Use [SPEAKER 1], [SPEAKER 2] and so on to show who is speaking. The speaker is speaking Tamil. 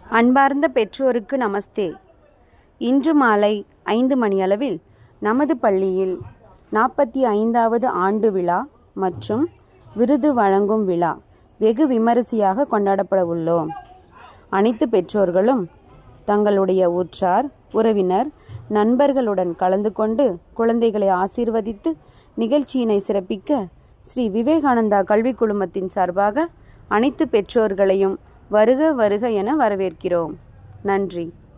[SPEAKER 1] அன்பார்ந்த பெற்றோருக்கு நமஸ்தே இன்று மாலை ஐந்து மணியளவில் நமது பள்ளியில் நாற்பத்தி ஐந்தாவது ஆண்டு விழா மற்றும் விருது வழங்கும் விழா வெகு விமரிசையாக கொண்டாடப்பட உள்ளோம் அனைத்து பெற்றோர்களும் தங்களுடைய உற்றார் உறவினர் நண்பர்களுடன் கலந்து கொண்டு குழந்தைகளை ஆசீர்வதித்து நிகழ்ச்சியினை சிறப்பிக்க ஸ்ரீ விவேகானந்தா கல்விக் குழுமத்தின் சார்பாக அனைத்து பெற்றோர்களையும் வருக வருக என வரவேற்கிறோம் நன்றி